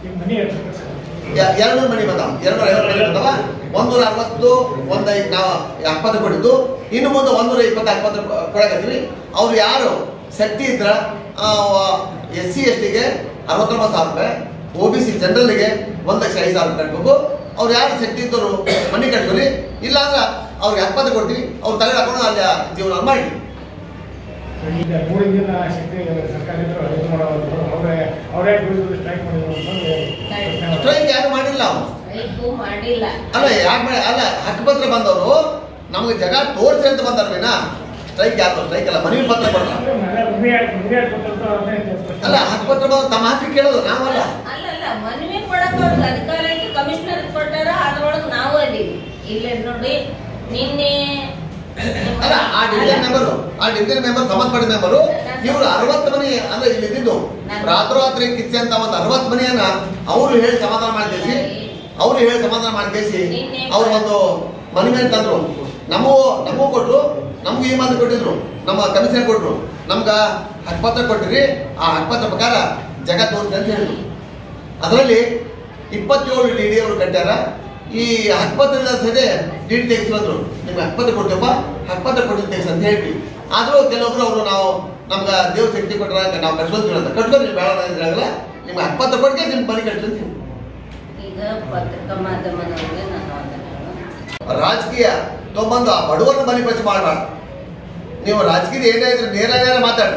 ಎರಡು ನೂರು ಮನೆ ಬಂದಾವ ಎರಡು ನೂರ ಐವತ್ತು ಮನೆ ಬಂದಾವ ಒಂದೂರ ಅರವತ್ತು ಒಂದು ಐದು ನಾವು ಎಪ್ಪತ್ತು ಕೊಟ್ಟಿದ್ದು ಇನ್ನು ಮುಂದೆ ಒಂದೂರ ಇಪ್ಪತ್ತು ಎಪ್ಪತ್ತು ಕೊಡಕತ್ತೀವಿ ಅವ್ರು ಯಾರು ಶಕ್ತಿ ಇದ್ರ ಎಸ್ ಸಿ ಎಸ್ ಟಿಗೆ ಅರವತ್ತೊಂಬತ್ತು ಸಾವಿರ ರೂಪಾಯಿ ಒ ಬಿ ಸಿ ಜನರಲ್ಗೆ ಒಂದು ಲಕ್ಷ ಐದು ಸಾವಿರ ರೂಪಾಯಿ ಕಟ್ಬೇಕು ಅವ್ರು ಯಾರು ಶಕ್ತಿ ಇದ್ದವರು ಮನೆ ಕಟ್ಕೊಳ್ಳಿ ಇಲ್ಲ ಅಂದ್ರೆ ಅವ್ರಿಗೆ ಎಪ್ಪತ್ತು ಕೊಡ್ತೀವಿ ಅವ್ರು ತಗೊಂಡು ಹಾಕೊಂಡು ಅಲ್ಲಿ ಜೀವನ ಮಾಡಿ ಈಗ ಮೂರು ದಿನ ಶಕ್ತಿ ಸರ್ಕಾರದಿಂದ ಇದು ಮಾಡೋದು ಅವರೇ ಅವರೇ ಬಿಡುವುದು ಸ್ಟ್ರೈಕ್ ಮಾಡಿದ್ರು ಅಂತಂದು ಪ್ರಶ್ನೆ ಮಾಡ್ತಾರೆ. ಸ್ಟ್ರೈಕ್ ಯಾರು ಮಾಡಿಲ್ಲ ಅವ್ರು ರೈತರು ಮಾಡಿಲ್ಲ ಅಲ್ಲ ಯಾಕೆ ಮಾಡಿ ಅಲ್ಲ ಹಕ್ಕುಪತ್ರ ಬಂದವರು ನಮಗೆ ಜಗ ತೋರಿಸಿ ಅಂತ ಬಂದಾರ ವಿನಾ ಸ್ಟ್ರೈಕ್ ಯಾರು ಸ್ಟ್ರೈಕ್ ಅಲ್ಲ ಮನವಿ ಪತ್ರ ಕೊಡ್ತಾರೆ ಅಂದ್ರೆ ಮನೆ ಉಮ್ಮೆ ಉಮ್ಮೆ ಕೊಟ್ಟಂತ ಅದನ್ನೇ ಪ್ರಶ್ನೆ ಅಲ್ಲ ಹಕ್ಕುಪತ್ರ ಬಂದು ತಮ್ಮ ಹಕ್ಕು ಕೇಳೋದು ನಾವಲ್ಲ ಅಲ್ಲಲ್ಲ ಮನವಿ ಕೊಡಕ್ ಅವ್ರಿಗೆ ಅಧಿಕಾರ ಐತಿ ಕಮಿಷನರ್ ಕೊಟ್ಟಾರ ಅದ್ರೊಳಗೆ ನಾವು ಅದೀವಿ ಇಲ್ಲೇ ನೋಡಿ ನಿನ್ನೆ ಅಲ್ಲ ಆ ಡಿವಿಷನ್ ಮೆಂಬರು ಆ ಡಿವಿಷನ್ ಮೆಂಬರ್ ಸಂಬಂಧಪಟ್ಟ ಮೆಂಬರು ಇವರು ಅರವತ್ತು ಮನೆ ಅಂದ್ರೆ ಇಲ್ಲಿ ಇದ್ದಿದ್ದು ರಾತ್ರೋರಾತ್ರಿ ಕಿಚ್ಚೆ ಅಂತ ಒಂದು ಅರವತ್ತು ಮನೆಯನ್ನ ಅವರು ಹೇಳಿ ಸಮಾಧಾನ ಮಾಡ್ಕೇಸಿ ಅವ್ರು ಹೇಳಿ ಸಮಾಧಾನ ಮಾಡ್ಕೇಸಿ ಅವ್ರು ಒಂದು ಮನೆ ಮೇಲೆ ತಂದ್ರು ನಮಗೂ ನಮಗೂ ಕೊಟ್ರು ನಮಗೂ ಈ ಮಾತು ಕೊಟ್ಟಿದ್ರು ನಮ್ಮ ಕಮಿಷನ್ ಕೊಟ್ರು ನಮ್ಗ ಹಕ್ಕುಪತ್ರ ಕೊಟ್ಟಿರಿ ಆ ಹಕ್ಕುಪತ್ರ ಪ್ರಕಾರ ಜಗ ತೋರಿಸಿ ಅಂತ ಹೇಳಿದ್ರು ಅದರಲ್ಲಿ ಇಪ್ಪತ್ತೇಳು ಡಿ ಡಿ ಅವರು ಕಟ್ಟ್ಯಾರ ಈ ಹಕ್ಕುಪತ್ರದ ಸದೆ ಡಿ ಡಿ ತೆಗೆಸಿ ಬಂದ್ರು ನಿಮ್ಗೆ ಹಕ್ಕುಪತ್ರ ಕೊಡ್ತೀವಪ್ಪ ಹಕ್ಕುಪತ್ರ ಕೊಟ್ಟು ತೆಗೆಸಿ ಅಂತ ಹೇಳ್ವಿ ಆದರೂ ಕೆಲವೊಬ್ರು ಅವರು ನಾವು ನಮ್ಗೆ ದೇವ್ರ ಶಕ್ತಿ ಕೊಟ್ಟರ ನಾವು ಕಟ್ಕೊಂತೀವಿ ಅಂತ ಕಟ್ಕೊಂಡು ಬೇಡ ಇದ್ರಾಗಲ್ಲ ನಿಮ್ಗೆ ಹಕ್ಕುಪತ್ರ ಕೊಟ್ಟೆ ನಿಮ್ಮ ಮನೆ ಕಟ್ಕೊಂತೀವಿ ಈಗ ಪತ್ರಿಕಾ ಮಾಧ್ಯಮದವ್ರಿಗೆ ನಾನು ಅದನ್ನ ರಾಜಕೀಯ ತೊಗೊಂಬಂದು ಆ ಬಡವರನ್ನ ಬಲಿಪಡಿಸಿ ಮಾಡಬಾರ್ದು ನೀವು ರಾಜಕೀಯ ಏನೇ ಇದ್ರೆ ನೇರ ನೇರ ಮಾತಾಡಿ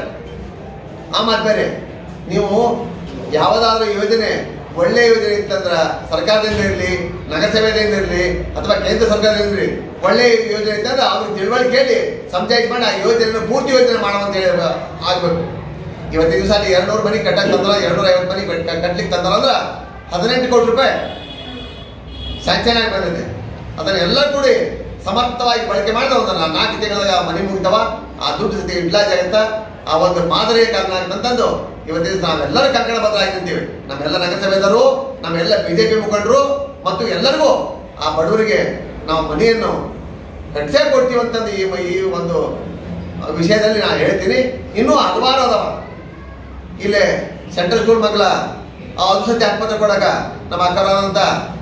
ಆ ಮಾತು ಬೇರೆ ನೀವು ಯಾವುದಾದ್ರೂ ಯೋಜನೆ ಒಳ್ಳೆ ಯೋಜನೆ ಇತ್ತಂದ್ರೆ ಸರ್ಕಾರದಿಂದ ಇರಲಿ ನಗರಸಭೆಯಿಂದ ಇರಲಿ ಅಥವಾ ಕೇಂದ್ರ ಸರ್ಕಾರದಿಂದ ಇರಲಿ ಒಳ್ಳೆ ಯೋಜನೆ ಇತ್ತಂದ್ರೆ ಅವ್ರಿಗೆ ತಿಳುವಳಿಕೆ ಹೇಳಿ ಸಮಜಾಯಿಸಿ ಮಾಡಿ ಆ ಯೋಜನೆ ಪೂರ್ತಿ ಯೋಜನೆ ಮಾಡುವಂತ ಹೇಳಿ ಆಗ್ಬೇಕು ಇವತ್ತಿನ ದಿವಸ ಅಲ್ಲಿ ಎರಡು ನೂರು ಮನೆ ಕಟ್ಟಕ್ಕೆ ತಂದ್ರ ಎರಡು ನೂರ ಐವತ್ತು ಮನೆ ಕಟ್- ಕಟ್ಲಿಕ್ಕೆ ತಂದ್ರ ಅಂದ್ರೆ ಹದಿನೆಂಟು ಕೋಟಿ ರೂಪಾಯಿ ಸ್ಯಾಂಕ್ಷನ್ ಆಗಿ ಬಂದಿದೆ ಅದನ್ನ ಎಲ್ಲ ಕೂಡಿ ಸಮರ್ಥವಾಗಿ ಬಳಕೆ ಮಾಡಿದ ಒಂದು ನಾ- ನಾಲ್ಕು ತಿಂಗಳ ಮನೆ ಮುಗಿತವ ಆ ದುಡ್ಡು ಜೊತೆಗೆ ಇಡ್ಲಾಜ್ ಆಗತ್ತ ಆ ಒಂದು ಮಾದರಿಯ ಕಾರಣ ಅಂತಂದು ಇವತ್ತಿನ ದಿವಸ ನಾವೆಲ್ಲರೂ ಕಂಕಣ ಬದ್ಧರಾಗಿ ನಿಂತೀವಿ ನಮ್ಮೆಲ್ಲ ನಗರಸಭೆದರು ನಮ್ಮೆಲ್ಲ ಬಿಜೆಪಿ ಮುಖಂಡರು ಮತ್ತು ಎಲ್ಲರಿಗೂ ಆ ಬಡವರಿಗೆ ನಾವು ಮನೆಯನ್ನು ಕಟ್ಸೇ ಕೊಡ್ತೀವಿ ಅಂತಂದು ಈ ಈ ಒಂದು ವಿಷಯದಲ್ಲಿ ನಾನು ಹೇಳ್ತೀನಿ ಇನ್ನೂ ಹಲವಾರು ಅದಾವ ಇಲ್ಲೇ ಸೆಂಟ್ರಲ್ ಸ್ಕೂಲ್ ಮಕ್ಕಳ ಔಷಧಿ ಆಸ್ಪತ್ರೆ ಕೊಡಕ ನಮ್ಮ ಅಕ್ಕರಾದಂಥ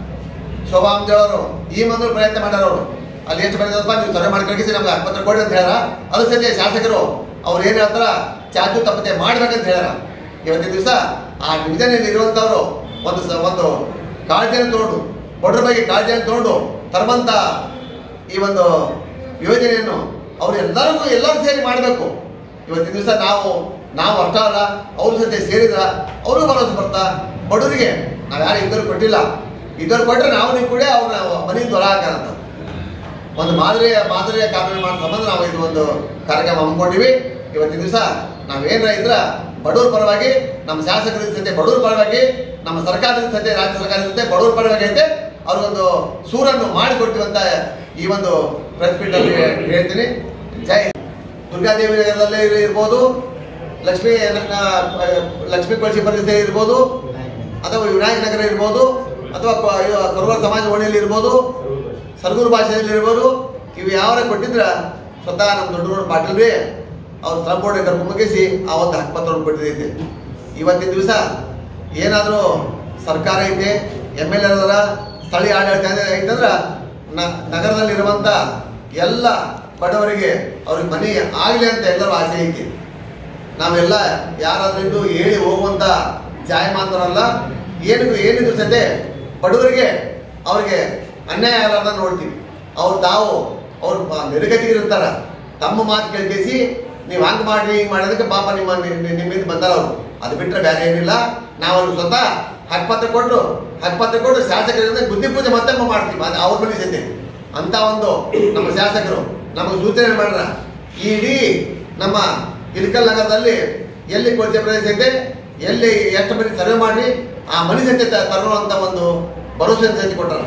ಶೋಭಾ ಅಂಜಳವರು ಈ ಮೊದಲು ಪ್ರಯತ್ನ ಮಾಡ್ಯಾರ ಅವರು ಅಲ್ಲಿ ಎಷ್ಟು ಬಂದಿದ್ದಪ್ಪ ನೀವು ಸರ್ವೆ ಮಾಡಿ ಕಳಿಸಿ ನಮ್ಗೆ ಆಸ್ಪತ್ರೆ ಕೊಡಿ ಅಂತ ಹೇಳ್ಯಾರ ಅದ್ರ ಸದ್ಯ ಶಾಸಕರು ಅವ್ರು ಏನು ಹೇಳ್ತಾರ ಚಾಚು ತಪ್ಪತೆ ಮಾಡ್ಬೇಕಂತ ಹೇಳ್ಯಾರ ಇವತ್ತಿನ ದಿವಸ ಆ ಡಿವಿಷನ್ ಇರುವಂಥವ್ರು ಒಂದು ಸ ಒಂದು ಕಾಳಜಿಯನ್ನು ತಗೊಂಡು ಬಡ್ರ ಬಗ್ಗೆ ಕಾಳಜಿಯನ್ನು ತಗೊಂಡು ತರುವಂಥ ಈ ಒಂದು ಯೋಜನೆಯನ್ನು ಅವ್ರು ಎಲ್ಲರಿಗೂ ಎಲ್ಲರೂ ಸೇರಿ ಮಾಡಬೇಕು ಇವತ್ತಿನ ದಿವಸ ನಾವು ನಾವು ಅಷ್ಟ ಅಲ್ಲ ಅವ್ರ ಜೊತೆ ಸೇರಿದ್ರ ಅವರು ಭರವಸೆ ಬರ್ತಾ ಬಡವರಿಗೆ ನಾವು ಯಾರು ಇದ್ದರು ಕೊಟ್ಟಿಲ್ಲ ಇದ್ದರು ಕೊಟ್ಟರೆ ನಾವು ನೀವು ಕೂಡ ಅವ್ರನ್ನ ಮನೆಯಿಂದ ಹೊರ ಹಾಕಾರಂತ ಒಂದು ಮಾದರಿಯ ಮಾದರಿಯ ಕಾನೂನು ಮಾಡೋ ಸಂಬಂಧ ನಾವು ಇದು ಒಂದು ಕಾರ್ಯಕ್ರಮ ಹಮ್ಮಿಕೊಂಡಿವಿ ಇವತ್ತಿನ ದಿವಸ ನಾವೇನ ಇದ್ರ ಬಡವ್ರ ಪರವಾಗಿ ನಮ್ಮ ಶಾಸಕರ ಜೊತೆ ಬಡವ್ರ ಪರವಾಗಿ ನಮ್ಮ ಸರ್ಕಾರದ ಜೊತೆ ರಾಜ್ಯ ಸರ್ಕಾರದ ಜೊತೆ ಬಡವ್ರ ಪರವಾಗಿ ಐತೆ ಅವ್ರಿಗೊಂದು ಸೂರನ್ನು ಮಾಡಿಕೊಡ್ತೀವಂತ ಈ ಒಂದು ಪ್ರೆಸ್ ಮೀಟ್ ಅಲ್ಲಿ ಹೇಳ್ತೀನಿ ಜೈ ದುರ್ಗಾದೇವಿ ನಗರದಲ್ಲೇ ಇರ್- ಇರ್ಬೋದು ಲಕ್ಷ್ಮೀ ನ- ಲಕ್ಷ್ಮೀ ಕೊಳಸಿ ಪರಿಸರ ಇರ್ಬೋದು ಅಥವಾ ವಿನಾಯಕ ನಗರ ಇರ್ಬೋದು ಅಥವಾ ಕ- ಇದು ಕರುವರ ಸಮಾಜ ಓಣಿಯಲ್ಲಿ ಇರ್ಬೋದು ಸರ್ಗೂರು ಭಾಷೆಯಲ್ಲಿ ಇರ್ಬೋದು ಇವು ಯಾವ ಕೊಟ್ಟಿದ್ರ ಸ್ವತಃ ನಮ್ಮ ದೊಡ್ಡ ಪಾಟೀಲ್ ಬಿ ಅವ್ರ ಬೋರ್ಡ್ ಕರ್ಕೊಂಡು ಮುಗಿಸಿ ಆ ಒಂದು ಹಕ್ಕುಪತ್ರವನ್ನು ಕೊಟ್ಟಿದ್ದೈತೆ ಇವತ್ತಿನ ದಿವಸ ಏನಾದರೂ ಸರ್ಕಾರ ಐತೆ ಎಮ್ ಎಲ್ ಎ ಸ್ಥಳೀಯ ಆಡಳಿತ ಐತಂದ್ರೆ ನ- ನಗರದಲ್ಲಿರುವಂಥ ಎಲ್ಲ ಬಡವರಿಗೆ ಅವ್ರಿಗೆ ಮನೆ ಆಗಲಿ ಅಂತ ಎಲ್ಲರೂ ಆಸೆ ಐತಿ ನಾವೆಲ್ಲ ಯಾರಾದ್ರೂ ಹೇಳಿ ಹೋಗುವಂತ ಜಾಯಮಾನರಲ್ಲ ಏನಿದು ಏನಿದು ಸದ್ಯ ಬಡವರಿಗೆ ಅವ್ರಿಗೆ ಅನ್ಯಾಯ ಆಗಲಾರ್ದ ನೋಡ್ತೀವಿ ಅವ್ರು ತಾವು ಅವ್ರು ಪ- ನಿರ್ಗತಿಗಿರ್ತಾರ ತಮ್ಮ ಮಾತು ಕೇಳ್ಕೇಸಿ ನೀವು ಹಂಗೆ ಮಾಡ್ರಿ ಹಿಂಗೆ ಮಾಡೋದಕ್ಕೆ ಪಾಪ ನಿಮ್ಮ ನಿ- ನಿ- ನಿಮ್ಮಿಂದ ಬಂದಾರ ಅವರು ಅದು ಬಿಟ್ಟರೆ ಬೇರೆ ಏನಿಲ್ಲ ನಾವು ಅವ್ರಿಗೆ ಸ್ವತಃ ಹಕ್ಪತ್ರ ಕೊಟ್ಟು ಹಕ್ಪತ್ರ ಕೊಟ್ಟು ಶಾಸಕರಿಂದ ಬುದ್ಧಿ ಪೂಜೆ ಮತ್ತೊಮ್ಮೆ ಮಾಡ್ತೀವಿ ಅದು ಅವ್ರ ಮನೆ ಸದ್ಯ ಅಂತ ಒಂದು ನಮ್ಮ ಶಾಸಕರು ನಮಗೆ ಸೂಚನೆ ಮಾಡ್ರ ಈ ಇಡೀ ನಮ್ಮ ಇಳಕಲ್ ನಗರದಲ್ಲಿ ಎಲ್ಲಿ ಕೊಳಚೆ ಪ್ರದೇಶ ಐತೆ ಎಲ್ಲಿ ಎಷ್ಟು ಮನೆ ಸರ್ವೆ ಮಾಡಿ ಆ ಮನೆ ಸತ್ಯ ತರುವಂತ ಒಂದು ಭರವಸೆ ಸತ್ಯ ಕೊಟ್ಟರು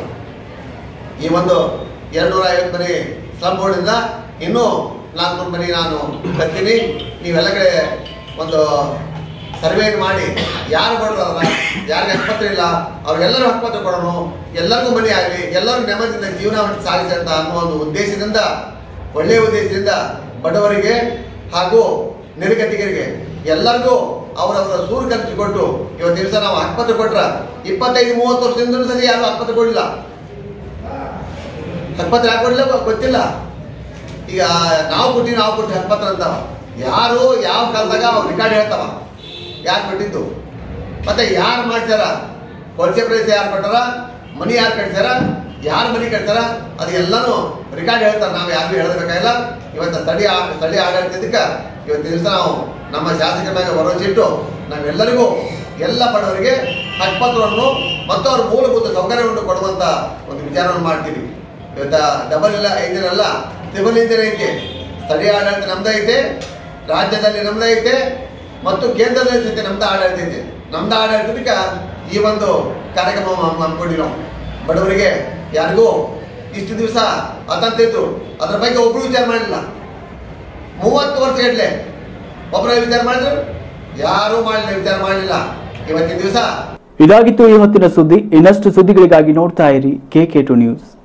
ಈ ಒಂದು ಎರಡ್ನೂರ ಐವತ್ತು ಮನೆ ಸ್ಲಮ್ ಬೋರ್ಡಿಂದ ಇನ್ನೂ ನಾಲ್ಕುನೂರು ಮನೆ ನಾನು ಕರ್ತೀನಿ ನೀವೆಲ್ಲ ಕಡೆ ಒಂದು ಸರ್ವೆ ಮಾಡಿ ಯಾರು ಬಡವರಲ್ಲ ಯಾರಿಗೆ ಹಕ್ಕಪತ್ರ ಇಲ್ಲ ಅವ್ರಿಗೆಲ್ಲರೂ ಹಕ್ಕಪತ್ರ ಕೊಡೋಣ ಎಲ್ಲರಿಗೂ ಮನೆ ಆಗಲಿ ಎಲ್ಲರೂ ನೆಮ್ಮದಿಯಿಂದ ಜೀವನ ಸಾಗಿಸಿ ಅಂತ ಅನ್ನೋ ಒಂದು ಉದ್ದೇಶದಿಂದ ಒಳ್ಳೆಯ ಉದ್ದೇಶದಿಂದ ಬಡವರಿಗೆ ಹಾಗೂ ನಿರ್ಗತಿಕರಿಗೆ ಎಲ್ಲರಿಗೂ ಅವರವರ ಸೂರು ಖರ್ಚು ಕೊಟ್ಟು ಇವತ್ತು ದಿವಸ ನಾವು ಹಕ್ಕಪತ್ರ ಕೊಟ್ರ ಇಪ್ಪತ್ತೈದು ಮೂವತ್ತು ವರ್ಷದಿಂದ ಸರಿ ಯಾರು ಹಕ್ಕಪತ್ರ ಕೊಡಲಿಲ್ಲ ಹಕ್ಕಪತ್ರ ಯಾಕೆ ಕೊಡಲಿಲ್ಲ ಗೊತ್ತಿಲ್ಲ ಈಗ ನಾವು ಕೊಟ್ಟಿವಿ ನಾವು ಕೊಟ್ಟು ಹಕ್ಕಪತ್ರ ಅಂತಾವ ಯಾರು ಯಾವ ಕಾಲದಾಗ ಅವ್ರು ರಿಕಾರ್ಡ್ ಹೇಳ್ತಾವ ಯಾರು ಕೊಟ್ಟಿದ್ದು ಮತ್ತೆ ಯಾರು ಮಾಡ್ಸ್ಯಾರ ಕೊಳಚೆ ಪ್ರದೇಶ ಯಾರು ಕೊಟ್ಟಾರ ಮನಿ ಯಾರು ಕಟ್ಸ್ಯಾರ ಯಾರು ಮನಿ ಕಟ್ಸ್ಯಾರ ಅದೆಲ್ಲನೂ ರಿಕಾರ್ಡ್ ಹೇಳ್ತಾರೆ ನಾವು ಯಾರಿಗೂ ಹೇಳಬೇಕಾಗಿಲ್ಲ ಇವತ್ತು ಸ್ಥಳೀಯ ಆ- ಸ್ಥಳೀಯ ಆಡಳಿತದಕ್ಕೆ ಇವತ್ತು ದಿವಸ ನಾವು ನಮ್ಮ ಶಾಸಕರ ಮೇಲೆ ಭರವಸೆ ಇಟ್ಟು ನಾವೆಲ್ಲರಿಗೂ ಎಲ್ಲ ಬಡವರಿಗೆ ಹಕ್ಕಪತ್ರವನ್ನು ಮತ್ತು ಅವ್ರ ಮೂಲಭೂತ ಸೌಕರ್ಯವನ್ನು ಕೊಡುವಂತ ಒಂದು ವಿಚಾರವನ್ನು ಮಾಡ್ತೀವಿ ಇವತ್ತ ಡಬಲ್ ಇಲ್ಲ ಇಂಜಿನ್ ಅಲ್ಲ ಟ್ರಿಬಲ್ ಇಂಜಿನ್ ಐತೆ ಸ್ಥಳೀಯ ಆಡಳಿತ ನಮ್ದೇ ಐತೆ ರಾಜ್ಯದಲ್ಲಿ ನಮ್ದೇ ಐತೆ ಮತ್ತು ಕೇಂದ್ರದಲ್ಲಿ ಸಹಿತ ನಮ್ದು ಆಡಳಿತ ಐತೆ ನಮ್ದು ಆಡಳಿತಕ್ಕೆ ಈ ಒಂದು ಕಾರ್ಯಕ್ರಮ ಹಮ್ಮಿಕೊಂಡಿವಿ ನಾವು ಬಡವರಿಗೆ ಯಾರಿಗೂ ಇಷ್ಟು ದಿವಸ ಅತಂತಿದ್ರು ಅದ್ರ ಬಗ್ಗೆ ಒಬ್ರು ವಿಚಾರ ಮಾಡಲಿಲ್ಲ ಮೂವತ್ತು ವರ್ಷ ಗಟ್ಟಲೆ ಒಬ್ಬರ ವಿಚಾರ ಮಾಡಿದ್ರು ಯಾರೂ ಮಾಡಲಿಲ್ಲ ವಿಚಾರ ಮಾಡಲಿಲ್ಲ ಇವತ್ತಿನ ದಿವಸ ಇದಾಗಿತ್ತು ಈ ಹೊತ್ತಿನ ಸುದ್ದಿ ಇನ್ನಷ್ಟು ಸುದ್ದಿಗಳಿಗಾಗಿ ನೋಡ್ತಾ ಇರಿ ಕೆ ಕೆ ಟು ನ್ಯೂಸ್